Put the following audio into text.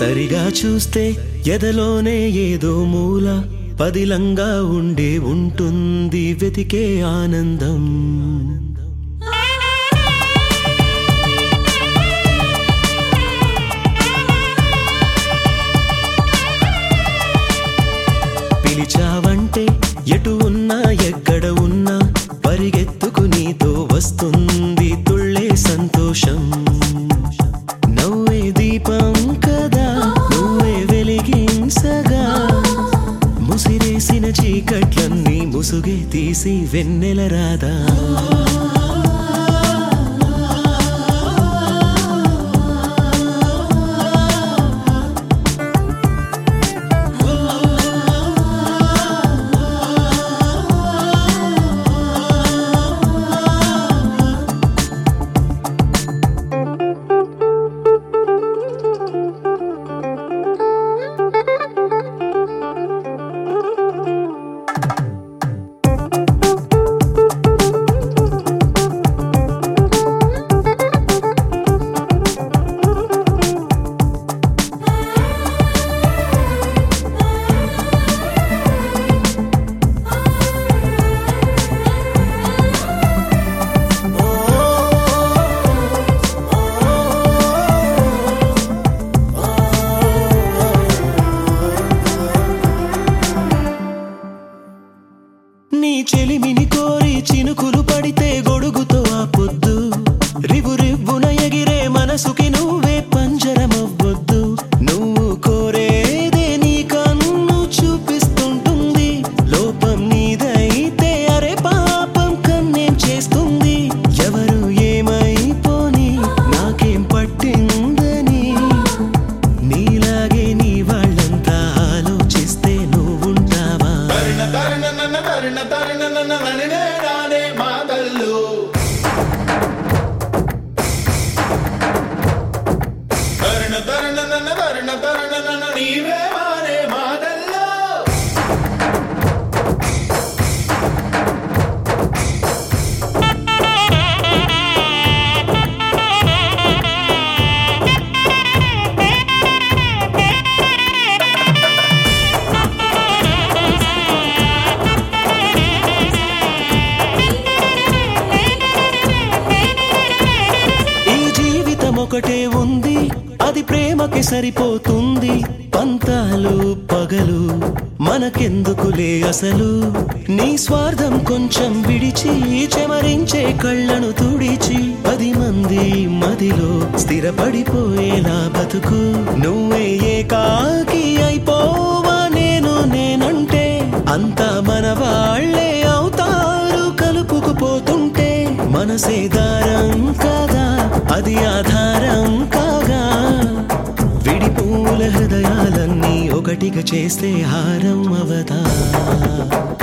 సరిగా చూస్తే ఎదలోనే ఏదో మూల పదిలంగా ఉండే ఉంటుంది వెతికే ఆనందం పిలిచావంటే ఎటు ఉన్నా ఎక్కడ ఉన్నా పరిగెత్తుకు నీతో వస్తుంది తుళ్ళే సంతోషం నవ్వే దీపం కదా నువ్వే వెలిగించగా ముసిరేసిన చీకట్లన్నీ ముసుగే తీసి వెన్నెల రాదా నీ చెలిమిని కోరి చినుకులు పడితే గొడుగుతో ఆ పొద్దు రివు రివ్వున ఎగిరే మనసుకి నువ్వే పంజరమవ్వొద్దు నువ్వు కోరేదే నీ కన్ను చూపిస్తుంటుంది లోపం నీదైతే అరే పాపం కన్నేం చేస్తుంది ఎవరు ఏమైపోని నాకేం పట్టిందని నీలాగే నీ వాళ్ళంతా ఆలోచిస్తే నువ్వుంటావా తరుణ తరుణ నన్న తరుణ తరుణ నన్న నన్నే రానే మాటల్లో తరుణ తరుణ నన్న తరుణ తరుణ నన్న నీవే మానే మాటల్లో ఈ జీవితం ఒకటే ఉంది అది ప్రేమకి సరిపోతుంది పంతాలు పగలు మనకెందుకులే అసలు నీ స్వార్థం కొంచెం విడిచి చెమరించే కళ్ళను తుడిచి పది మంది మదిలో స్థిరపడిపోయేలా బతుకు నువ్వే ఏకాకి అయిపోవా నేను నేనంటే అంతా మన వాళ్ళే అవుతారు కలుపుకుపోతుంటే మనసే దారం కాగా అది ఆధారం కాగా విడిపూల హృదయాలన్నీ ఒకటిగా చేస్తే హారం అవదా